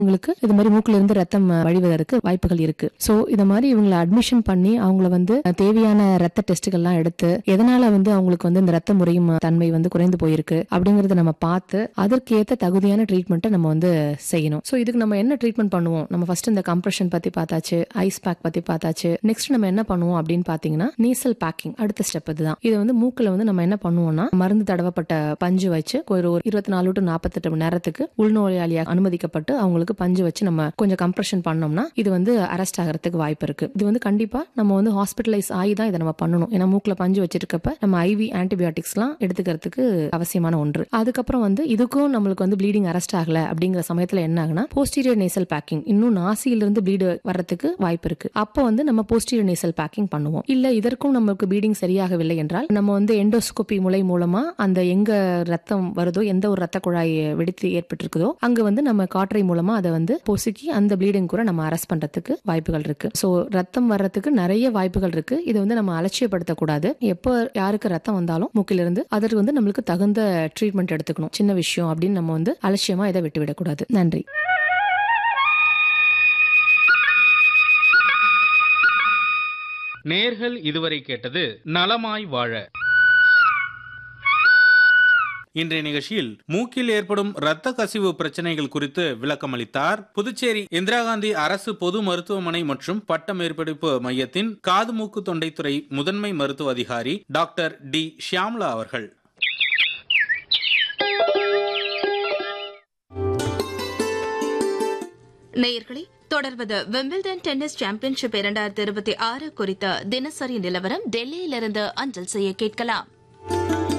உங்களுக்கு இது மாதிரி மூக்குல இருந்து ரத்தம் அஹ், வழிவதற்கு வாய்ப்புகள் இருக்கு சோ இத மாதிரி இவங்களை அட்மிஷன் பண்ணி அவங்கள வந்து அஹ், தேவையான ரத்த டெஸ்ட்கள்லாம் எடுத்து எதனால வந்து அவங்களுக்கு வந்து இந்த ரத்த முறையும் அஹ், தன்மை வந்து குறைந்து போயிருக்கு அப்படிங்கறத நம்ம பார்த்து அதற்கேத்த தகுதியான ட்ரீட்மெண்ட்டை நம்ம வந்து செய்யணும் சோ இதுக்கு நம்ம என்ன ட்ரீட்மெண்ட் பண்ணுவோம் நம்ம ஃபர்ஸ்ட் இந்த கம்ப்ரெஷன் பத்தி பார்த்தாச்சு ஐஸ் பேக் பத்தி பார்த்தாச்சு நெக்ஸ்ட் நம்ம என்ன பண்ணுவோம் அப்படின்னு பாத்தீங்கன்னா நீசல் பேக்கிங் அடுத்த ஸ்டெப் இதுதான் இது வந்து மூக்குல வந்து நம்ம என்ன பண்ணுவோம்னா மருந்து தடவப்பட்ட பஞ்சு வச்சு ஒரு ஒரு இருபத்தி நாலு டு நாற்பத்தெட்டு மணி நேரத்துக்கு உள்நோயாளியாக அனுமதிக்கப்பட்டு அவங்களுக்கு பஞ்சு வச்சு நம்ம கொஞ்சம் கம்ப்ரெஷன் பண்ணோம்னா இது வந்து அரெஸ்ட் ஆகிறதுக்கு வாய்ப்பு இருக்கு இது வந்து கண்டிப்பா நம்ம வந்து ஹாஸ்பிட்டலைஸ் ஆகி தான் இதை நம்ம பண்ணணும் ஏன்னா மூக்குல பஞ்சு வச்சிருக்கப்ப நம்ம ஐவி ஆன்டிபயோட்டிக்ஸ்லாம் எடுத்துக்கிறதுக்கு அவசியமான ஒன்று அதுக்கப்புறம் வந்து இதுக்கும் நம்மளுக்கு வந்து ப்ளீடிங் அரெஸ்ட் ஆகல அப்படிங்கிற சமயத்துல என்ன ஆகுனா போஸ்டீரியர் நேசல் பேக்கிங் இன்னும் நாசியிலிருந்து ப்ளீடு வர்றதுக்கு வாய்ப்பு இருக்கு அப்போ வந்து நம்ம போஸ்டீரியர் நேசல் பேக்கிங் பண்ணுவோம் இல்ல இதற்கும் நமக்கு ப்ளீடிங் சரியாகவில்லை என்றால் நம்ம வந்து எண்டோஸ்கோபி முறை மூலமா அந்த எங்க ரத்தம் வருதோ எந்த ஒரு ரத்த குழாய் வெடித்து ஏற்பட்டிருக்குதோ அங்க வந்து நம்ம காற்றை மூலமா அதை வந்து பொசுக்கி அந்த ப்ளீடிங் கூட நம்ம அரெஸ்ட் பண்றதுக்கு வாய்ப்புகள் இருக்கு சோ ரத்தம் வர்றதுக்கு நிறைய வாய்ப்புகள் இருக்கு இதை வந்து நம்ம அலட்சியப்படுத்தக்கூடாது எப்போ யாருக்கு ரத்தம் வந்தாலும் மூக்கிலிருந்து அதற்கு வந்து நம்மளுக்கு தகுந்த ட்ரீட்மெண்ட் எடுத்துக்கணும் சின்ன விஷயம் அப்படின்னு நம்ம வந்து அலட்சியமா இதை விட்டுவிடக்கூடாது நன்றி நேர்கள் இதுவரை கேட்டது நலமாய் வாழ இன்றைய நிகழ்ச்சியில் மூக்கில் ஏற்படும் இரத்த கசிவு பிரச்சனைகள் குறித்து விளக்கமளித்தார் புதுச்சேரி இந்திரா காந்தி அரசு பொது மருத்துவமனை மற்றும் பட்ட மேற்படிப்பு மையத்தின் காது மூக்கு தொண்டைத்துறை முதன்மை மருத்துவ அதிகாரி டாக்டர் டி ஷியாம்லா அவர்கள் நேயர்களே தொடர்வது விம்பிள்டன் டென்னிஸ் சாம்பியன்ஷிப் இரண்டாயிரத்தி இருபத்தி ஆறு குறித்த தினசரி நிலவரம் டெல்லியிலிருந்து அஞ்சல் செய்ய கேட்கலாம்